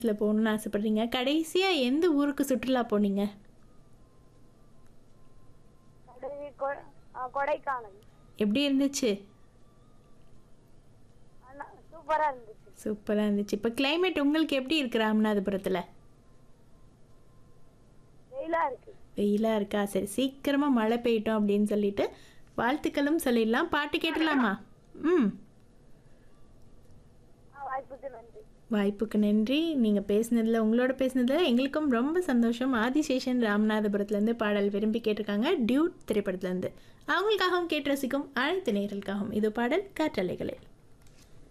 இதில் போகணுன்னு ஆசைப்படுறீங்க கடைசியாக எந்த ஊருக்கு சுற்றுலா போனீங்க கடைசி கொ- ஆ, கொடைக்கானல் எப்படி இருந்துச்சு ஆனா சூப்பரா இருந்துச்சு சூப்பராக இருந்துச்சு இப்போ climate உங்களுக்கு எப்படி இருக்கு ராமநாதபுரத்தில் வெயிலா இருக்கு வெயிலாக இருக்கா சரி சீக்கிரமாக மழை பெய்யட்டும் அப்படின்னு சொல்லிட்டு வாழ்த்துக்களும் சொல்லிடலாம் பாட்டு கேட்டலாமா ம் ஆ, வாய்ப்புக்கு நன்றி வாய்ப்புக்கு நன்றி நீங்கள் பேசினதில் உங்களோட பேசினதில் எங்களுக்கும் ரொம்ப சந்தோஷம் ஆதிசேஷன் ராமநாதபுரத்துலேருந்து பாடல் விரும்பி கேட்டிருக்காங்க டியூட் திரைப்படத்துலேருந்து அவங்களுக்காகவும் கேட்டு ரசிக்கும் அனைத்து நேர்களுக்காகவும் இது பாடல் காற்றலைகளில்